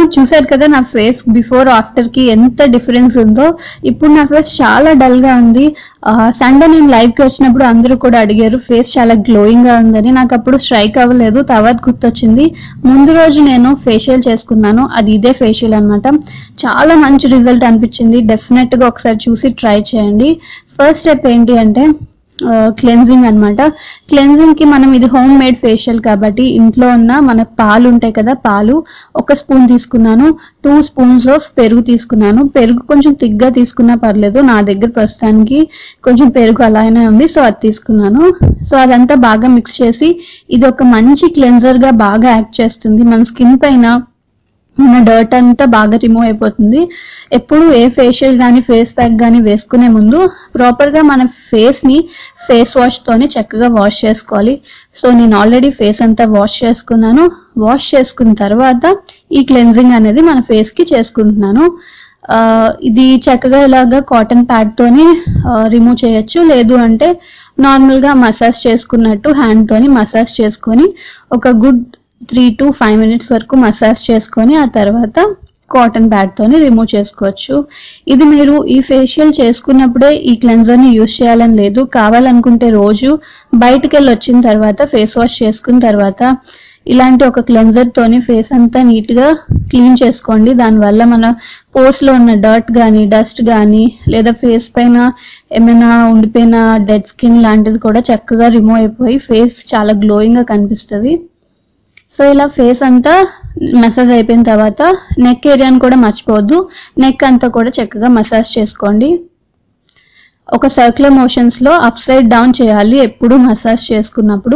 చూసారు కదా నా ఫేస్ బిఫోర్ ఆఫ్టర్ కి ఎంత డిఫరెన్స్ ఉందో ఇప్పుడు నా ఫేస్ చాలా డల్ గా ఉంది సండే నేను లైవ్ కి వచ్చినప్పుడు అందరూ కూడా అడిగారు ఫేస్ చాలా గ్లోయింగ్ గా ఉందని నాకు అప్పుడు స్ట్రైక్ అవ్వలేదు తర్వాత గుర్తొచ్చింది ముందు రోజు నేను ఫేషియల్ చేసుకున్నాను అది ఇదే ఫేషియల్ అన్నమాట చాలా మంచి రిజల్ట్ అనిపించింది డెఫినెట్ గా ఒకసారి చూసి ట్రై చేయండి ఫస్ట్ స్టెప్ ఏంటి అంటే క్లెన్జింగ్ అన్నమాట క్లెన్జింగ్ కి మనం ఇది హోమ్ మేడ్ ఫేషియల్ కాబట్టి ఇంట్లో ఉన్న మన పాలు ఉంటాయి కదా పాలు ఒక స్పూన్ తీసుకున్నాను టూ స్పూన్స్ ఆఫ్ పెరుగు తీసుకున్నాను పెరుగు కొంచెం తిగ్గా తీసుకున్నా పర్లేదు నా దగ్గర ప్రస్తుతానికి కొంచెం పెరుగు అలానే ఉంది సో అది తీసుకున్నాను సో అదంతా బాగా మిక్స్ చేసి ఇది ఒక మంచి క్లెన్జర్ గా బాగా యాక్ట్ చేస్తుంది మన స్కిన్ పైన ఉన్న డర్ట్ అంతా బాగా రిమూవ్ అయిపోతుంది ఎప్పుడు ఏ ఫేషియల్ కానీ ఫేస్ ప్యాక్ కానీ వేసుకునే ముందు ప్రాపర్గా మన ఫేస్ని ఫేస్ వాష్తోనే చక్కగా వాష్ చేసుకోవాలి సో నేను ఆల్రెడీ ఫేస్ అంతా వాష్ చేసుకున్నాను వాష్ చేసుకున్న తర్వాత ఈ క్లెన్జింగ్ అనేది మన ఫేస్కి చేసుకుంటున్నాను ఆ, ఇది చక్కగా ఇలాగా కాటన్ ప్యాడ్తోని రిమూవ్ చేయొచ్చు లేదు అంటే నార్మల్గా మసాజ్ చేసుకున్నట్టు హ్యాండ్తోని మసాజ్ చేసుకొని ఒక good three to five minutes వరకు మసాజ్ చేసుకొని ఆ తర్వాత కాటన్ తోని రిమూవ్ చేసుకోవచ్చు ఇది మీరు ఈ ఫేషియల్ చేసుకున్నప్పుడే ఈ క్లెన్జర్ని యూజ్ చేయాలని లేదు కావాలనుకుంటే రోజు బయటకు వెళ్ళి వచ్చిన తర్వాత ఫేస్ వాష్ చేసుకున్న తర్వాత ఇలాంటి ఒక క్లెన్జర్ తోని ఫేస్ అంతా నీట్ గా క్లీన్ చేసుకోండి దానివల్ల మన పోర్స్ లో ఉన్న డర్ట్ కానీ డస్ట్ కానీ లేదా ఫేస్ పైన ఏమైనా ఉండిపోయిన డెడ్ స్కిన్ లాంటిది కూడా చక్కగా రిమూవ్ అయిపోయి ఫేస్ చాలా గ్లోయింగ్ గా కనిపిస్తుంది సో ఇలా ఫేస్ అంతా మసాజ్ అయిపోయిన తర్వాత నెక్ ఏరియాని కూడా మర్చిపోవద్దు నెక్ అంతా కూడా చక్కగా మసాజ్ చేసుకోండి ఒక సర్క్యులర్ మోషన్స్ లో అప్ సైడ్ డౌన్ చేయాలి ఎప్పుడు మసాజ్ చేసుకున్నప్పుడు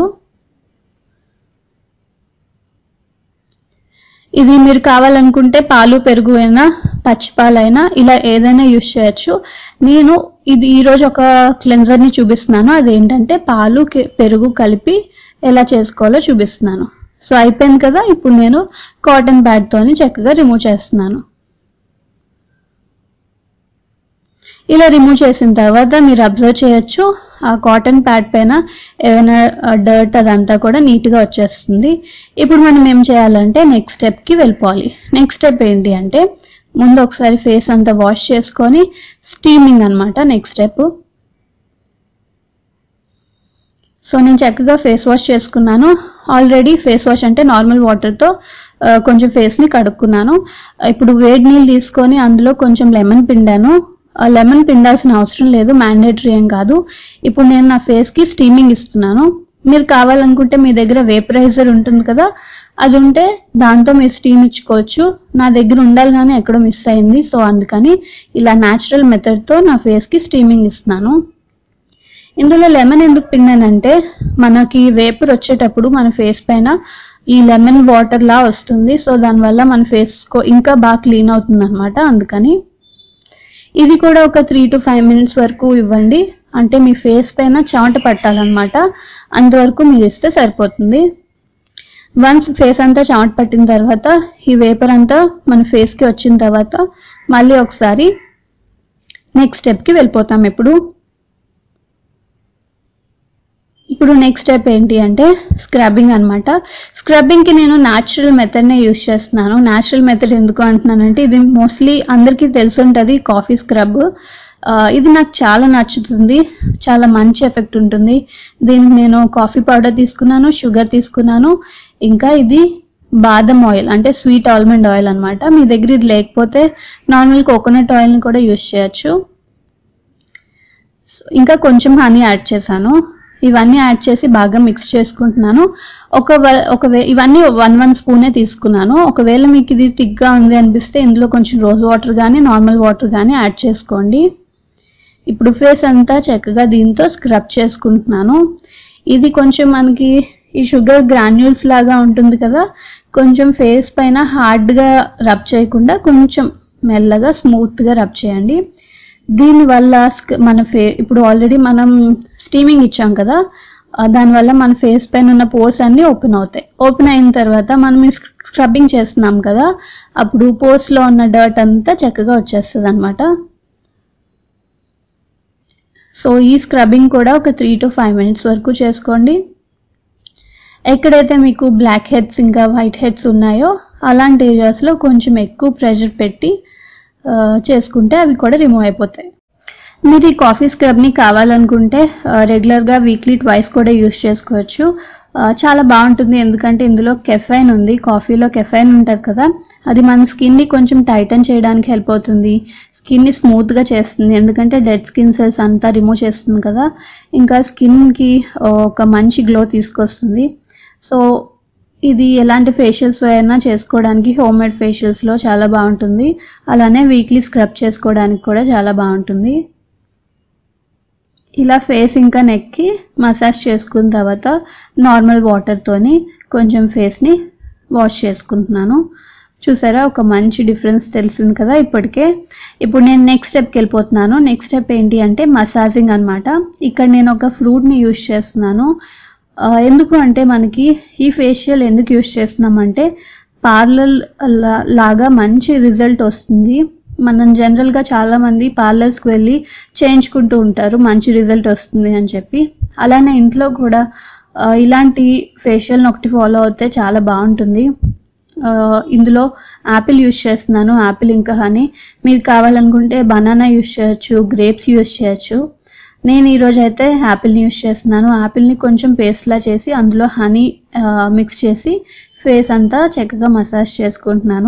ఇది మీరు కావాలనుకుంటే పాలు పెరుగు అయినా పచ్చి పాలైనా ఇలా ఏదైనా యూస్ చేయొచ్చు నేను ఇది ఈరోజు ఒక క్లెన్జర్ ని చూపిస్తున్నాను అదేంటంటే పాలు కె- పెరుగు కలిపి ఎలా చేసుకోవాలో చూపిస్తున్నాను సో అయిపోయింది కదా ఇప్పుడు నేను కాటన్ ప్యాడ్ తోని చక్కగా రిమూవ్ చేస్తున్నాను ఇలా రిమూవ్ చేసిన తర్వాత మీరు అబ్జర్వ్ చేయొచ్చు ఆ కాటన్ ప్యాడ్ పైన ఏమైనా డర్ట్ అదంతా కూడా నీట్గా వచ్చేస్తుంది ఇప్పుడు మనం ఏం చేయాలంటే నెక్స్ట్ స్టెప్కి వెళ్ళిపోవాలి నెక్స్ట్ స్టెప్ ఏంటి అంటే ముందు ఒకసారి ఫేస్ అంతా వాష్ చేసుకొని స్టీమింగ్ అన్నమాట నెక్స్ట్ స్టెప్ సో నేను చక్కగా ఫేస్ వాష్ చేసుకున్నాను ఆల్రెడీ ఫేస్ వాష్ అంటే నార్మల్ వాటర్తో కొంచెం ఫేస్ని కడుక్కున్నాను ఇప్పుడు వేడి నీళ్ళు తీసుకొని అందులో కొంచెం లెమన్ పిండాను లెమన్ పిండాల్సిన అవసరం లేదు మ్యాండేటరీ ఏం కాదు ఇప్పుడు నేను నా ఫేస్కి స్టీమింగ్ ఇస్తున్నాను మీరు కావాలనుకుంటే మీ దగ్గర వేపరైజర్ ఉంటుంది కదా అది ఉంటే దాంతో మీరు స్టీమ్ ఇచ్చుకోవచ్చు నా దగ్గర ఉండాలి కానీ ఎక్కడో మిస్ అయింది సో అందుకని ఇలా న్యాచురల్ మెథడ్తో నా ఫేస్కి స్టీమింగ్ ఇస్తున్నాను ఇందులో లెమన్ ఎందుకు పిండానంటే మనకి వేపర్ వచ్చేటప్పుడు మన ఫేస్ పైన ఈ లెమన్ వాటర్ లా వస్తుంది సో దానివల్ల మన ఫేస్ ఇంకా బాగా క్లీన్ అవుతుంది అనమాట అందుకని ఇది కూడా ఒక త్రీ టు ఫైవ్ మినిట్స్ వరకు ఇవ్వండి అంటే మీ ఫేస్ పైన చెమట పట్టాలన్నమాట అంతవరకు మీరు ఇస్తే సరిపోతుంది వన్స్ ఫేస్ అంతా చెమట పట్టిన తర్వాత ఈ వేపర్ అంతా మన ఫేస్కి వచ్చిన తర్వాత మళ్ళీ ఒకసారి నెక్స్ట్ స్టెప్కి వెళ్ళిపోతాం ఇప్పుడు ఇప్పుడు నెక్స్ట్ స్టెప్ ఏంటి అంటే స్క్రబ్బింగ్ అనమాట స్క్రబ్బింగ్కి నేను న్యాచురల్ మెథడ్నే యూస్ చేస్తున్నాను న్యాచురల్ మెథడ్ ఎందుకు అంటున్నానంటే ఇది మోస్ట్లీ అందరికీ తెలిసి ఉంటుంది కాఫీ స్క్రబ్ ఇది నాకు చాలా నచ్చుతుంది చాలా మంచి ఎఫెక్ట్ ఉంటుంది దీనికి నేను కాఫీ పౌడర్ తీసుకున్నాను షుగర్ తీసుకున్నాను ఇంకా ఇది బాదం ఆయిల్ అంటే స్వీట్ ఆల్మండ్ ఆయిల్ అన్నమాట మీ దగ్గర ఇది లేకపోతే నార్మల్ కోకోనట్ ఆయిల్ని కూడా యూస్ చేయొచ్చు సో ఇంకా కొంచెం హనీ యాడ్ చేశాను ఇవన్నీ యాడ్ చేసి బాగా మిక్స్ చేసుకుంటున్నాను ఒక ఒక ఇవన్నీ వన్ వన్ స్పూనే తీసుకున్నాను ఒకవేళ మీకు ఇది థిక్గా ఉంది అనిపిస్తే ఇందులో కొంచెం రోజ్ వాటర్ కానీ నార్మల్ వాటర్ కానీ యాడ్ చేసుకోండి ఇప్పుడు ఫేస్ అంతా చక్కగా దీంతో స్క్రబ్ చేసుకుంటున్నాను ఇది కొంచెం మనకి ఈ షుగర్ గ్రాన్యూల్స్ లాగా ఉంటుంది కదా కొంచెం ఫేస్ పైన హార్డ్గా రబ్ చేయకుండా కొంచెం మెల్లగా స్మూత్గా రబ్ చేయండి దీనివల్ల స్క- మన ఫే ఇప్పుడు ఆల్రెడీ మనం స్టీమింగ్ ఇచ్చాం కదా ఆ, దానివల్ల మన ఫేస్ పైన ఉన్న పోర్స్ అన్నీ ఓపెన్ అవుతాయి ఓపెన్ అయిన తర్వాత మనం ఈ స్క్రబ్బింగ్ చేస్తున్నాం కదా అప్పుడు పోర్స్లో ఉన్న డర్ట్ అంతా చక్కగా వచ్చేస్తుంది అనమాట సో ఈ స్క్రబ్బింగ్ కూడా ఒక త్రీ టు ఫైవ్ మినిట్స్ వరకు చేసుకోండి ఎక్కడైతే మీకు బ్లాక్ హెడ్స్ ఇంకా వైట్ హెడ్స్ ఉన్నాయో అలాంటి ఏరియాస్లో కొంచెం ఎక్కువ ప్రెషర్ పెట్టి ఆ, చేసుకుంటే అవి కూడా రిమూవ్ అయిపోతాయి మీరు ఈ కాఫీ స్క్రబ్ని కావాలనుకుంటే ఆ, రెగ్యులర్గా వీక్లీ ట్వైస్ కూడా యూస్ చేసుకోవచ్చు ఆ, చాలా బాగుంటుంది ఎందుకంటే ఇందులో కెఫైన్ ఉంది కాఫీలో కెఫైన్ ఉంటుంది కదా అది మన స్కిన్ని కొంచెం టైటన్ చేయడానికి హెల్ప్ అవుతుంది స్కిన్ని స్మూత్గా చేస్తుంది ఎందుకంటే డెడ్ స్కిన్ సెల్స్ అంతా రిమూవ్ చేస్తుంది కదా ఇంకా స్కిన్కి ఒక మంచి గ్లో తీసుకొస్తుంది సో ఇది ఎలాంటి ఫేషియల్స్ అయినా చేసుకోవడానికి హోమ్ మేడ్ ఫేషియల్స్లో చాలా బాగుంటుంది అలానే వీక్లీ స్క్రబ్ చేసుకోవడానికి కూడా చాలా బాగుంటుంది ఇలా ఫేస్ ఇంకా నెక్కి మసాజ్ చేసుకున్న తర్వాత నార్మల్ వాటర్తోని కొంచెం ఫేస్ని వాష్ చేసుకుంటున్నాను చూసారా ఒక మంచి డిఫరెన్స్ తెలిసింది కదా ఇప్పటికే ఇప్పుడు నేను నెక్స్ట్ స్టెప్కి వెళ్ళిపోతున్నాను నెక్స్ట్ స్టెప్ ఏంటి అంటే మసాజింగ్ అన్నమాట ఇక్కడ నేను ఒక ఫ్రూట్ని యూస్ చేస్తున్నాను ఆ, ఎందుకు అంటే మనకి ఈ ఫేషియల్ ఎందుకు యూస్ చేస్తున్నామంటే పార్లర్ లాగా మంచి రిజల్ట్ వస్తుంది మనం జనరల్గా చాలామంది పార్లర్స్కి వెళ్ళి చేయించుకుంటూ ఉంటారు మంచి రిజల్ట్ వస్తుంది అని చెప్పి అలానే ఇంట్లో కూడా ఆ, ఇలాంటి ఫేషియల్ని ఒకటి ఫాలో అవుతే చాలా బాగుంటుంది ఆ, ఇందులో యాపిల్ యూస్ చేస్తున్నాను యాపిల్ ఇంకా హనీ మీరు కావాలనుకుంటే బనానా యూస్ చేయొచ్చు గ్రేప్స్ యూస్ చేయొచ్చు నేను ఈరోజు అయితే యాపిల్ని యూస్ చేస్తున్నాను యాపిల్ని కొంచెం పేస్ట్లా చేసి అందులో హనీ మిక్స్ చేసి ఫేస్ అంతా చక్కగా మసాజ్ చేసుకుంటున్నాను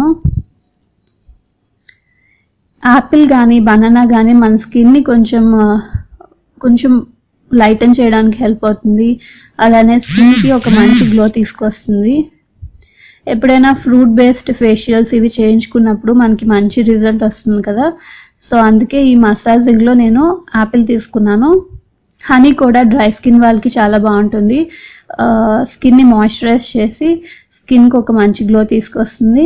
యాపిల్ కానీ బనానా కానీ మన స్కిన్ని కొంచెం ఆ, కొంచెం లైటన్ చేయడానికి హెల్ప్ అవుతుంది అలానే స్కిన్కి ఒక మంచి గ్లో తీసుకొస్తుంది ఎప్పుడైనా ఫ్రూట్ బేస్డ్ ఫేషియల్స్ ఇవి చేయించుకున్నప్పుడు మనకి మంచి రిజల్ట్ వస్తుంది కదా సో అందుకే ఈ మసాజింగ్లో నేను యాపిల్ తీసుకున్నాను హనీ కూడా డ్రై స్కిన్ వాళ్ళకి చాలా బాగుంటుంది స్కిన్ని మాయిశ్చరైజ్ చేసి స్కిన్కి ఒక మంచి గ్లో తీసుకొస్తుంది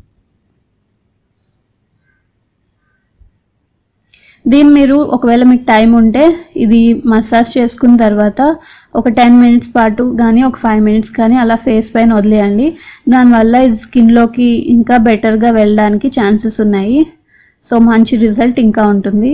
దీన్ని మీరు ఒకవేళ మీకు టైం ఉంటే ఇది మసాజ్ చేసుకున్న తర్వాత ఒక టెన్ మినిట్స్ పాటు కానీ ఒక ఫైవ్ మినిట్స్ కానీ అలా ఫేస్ పైన వదిలేయండి దానివల్ల ఇది స్కిన్లోకి ఇంకా బెటర్గా వెళ్ళడానికి ఛాన్సెస్ ఉన్నాయి సో మంచి రిజల్ట్ ఇంకా ఉంటుంది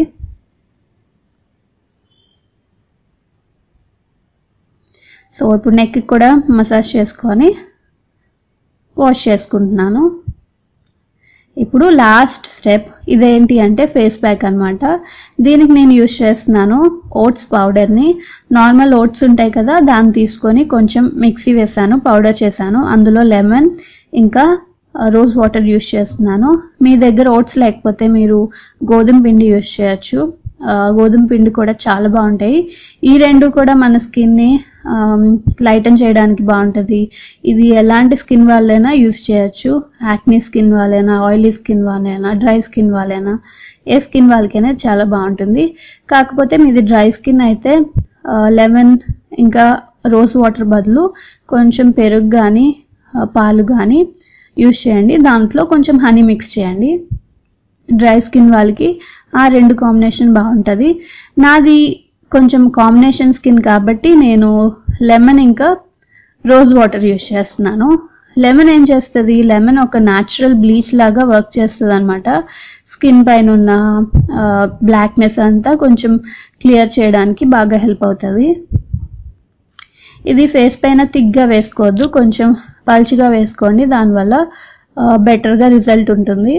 సో ఇప్పుడు నెక్ కూడా మసాజ్ చేసుకొని వాష్ చేసుకుంటున్నాను ఇప్పుడు లాస్ట్ స్టెప్ ఇదేంటి అంటే ఫేస్ ప్యాక్ అన్నమాట దీనికి నేను యూస్ చేస్తున్నాను ఓట్స్ పౌడర్ని నార్మల్ ఓట్స్ ఉంటాయి కదా దాన్ని తీసుకొని కొంచెం మిక్సీ వేసాను పౌడర్ చేశాను అందులో లెమన్ ఇంకా రోజ్ వాటర్ యూస్ చేస్తున్నాను మీ దగ్గర ఓట్స్ లేకపోతే మీరు గోధుమ పిండి యూస్ చేయొచ్చు ఆ, గోధుమ పిండి కూడా చాలా బాగుంటాయి ఈ రెండు కూడా మన స్కిన్ని లైటన్ చేయడానికి బాగుంటుంది ఇది ఎలాంటి స్కిన్ వాళ్ళైనా యూస్ చేయొచ్చు యాక్నీ స్కిన్ వాళ్ళైనా ఆయిలీ స్కిన్ వాళ్ళైనా డ్రై స్కిన్ వాళ్ళైనా ఏ స్కిన్ వాళ్ళకైనా చాలా బాగుంటుంది కాకపోతే మీది డ్రై స్కిన్ అయితే లెమన్ ఇంకా రోజ్ వాటర్ బదులు కొంచెం పెరుగు కానీ పాలు కానీ యూస్ చేయండి దాంట్లో కొంచెం హనీ మిక్స్ చేయండి డ్రై స్కిన్ వాళ్ళకి ఆ రెండు కాంబినేషన్ బాగుంటుంది నాది కొంచెం కాంబినేషన్ స్కిన్ కాబట్టి నేను లెమన్ ఇంకా రోజ్ వాటర్ యూస్ చేస్తున్నాను లెమన్ ఏం చేస్తుంది లెమన్ ఒక న్యాచురల్ బ్లీచ్ లాగా వర్క్ చేస్తుంది అనమాట స్కిన్ పైన ఉన్న బ్లాక్నెస్ అంతా కొంచెం క్లియర్ చేయడానికి బాగా హెల్ప్ అవుతుంది ఇది ఫేస్ పైన థిక్గా వేసుకోవద్దు కొంచెం పల్చిగా వేసుకోండి దానివల్ల బెటర్గా రిజల్ట్ ఉంటుంది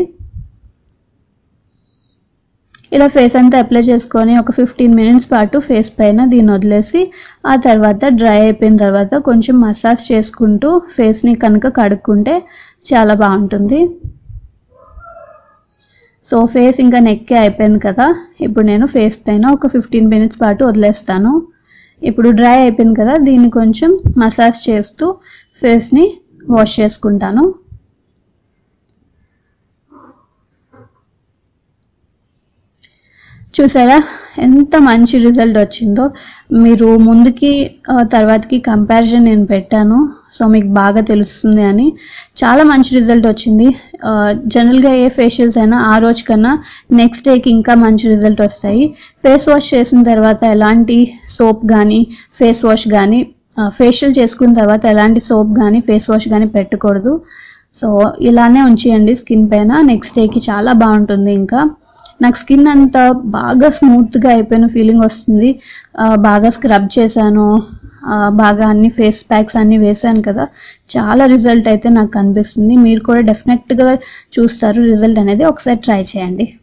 ఇలా ఫేస్ అంతా అప్లై చేసుకొని ఒక ఫిఫ్టీన్ మినిట్స్ పాటు ఫేస్ పైన దీన్ని వదిలేసి ఆ తర్వాత డ్రై అయిపోయిన తర్వాత కొంచెం మసాజ్ చేసుకుంటూ ఫేస్ని కనుక కడుక్కుంటే చాలా బాగుంటుంది సో ఫేస్ ఇంకా నెక్కే అయిపోయింది కదా ఇప్పుడు నేను ఫేస్ పైన ఒక ఫిఫ్టీన్ మినిట్స్ పాటు వదిలేస్తాను ఇప్పుడు డ్రై అయిపోయింది కదా దీన్ని కొంచెం మసాజ్ చేస్తూ ఫేస్ని వాష్ చేసుకుంటాను చూసారా ఎంత మంచి రిజల్ట్ వచ్చిందో మీరు ముందుకి ఆ, తర్వాతకి కంపారిజన్ నేను పెట్టాను సో మీకు బాగా తెలుస్తుంది అని చాలా మంచి రిజల్ట్ వచ్చింది ఆ, జనరల్గా ఏ ఫేషియల్స్ అయినా ఆ రోజు కన్నా నెక్స్ట్ డేకి ఇంకా మంచి రిజల్ట్ వస్తాయి ఫేస్ వాష్ చేసిన తర్వాత ఎలాంటి సోప్ కానీ ఫేస్ వాష్ కానీ ఫేషియల్ చేసుకున్న తర్వాత ఎలాంటి సోప్ కానీ ఫేస్ వాష్ కానీ పెట్టకూడదు సో ఇలానే ఉంచేయండి స్కిన్ పైన నెక్స్ట్ డేకి చాలా బాగుంటుంది ఇంకా నాకు స్కిన్ అంతా బాగా స్మూత్గా అయిపోయిన ఫీలింగ్ వస్తుంది ఆ, బాగా స్క్రబ్ చేశాను ఆ, బాగా అన్ని ఫేస్ ప్యాక్స్ అన్ని వేసాను కదా చాలా రిజల్ట్ అయితే నాకు కనిపిస్తుంది మీరు కూడా డెఫినెట్గా చూస్తారు రిజల్ట్ అనేది ఒకసారి ట్రై చేయండి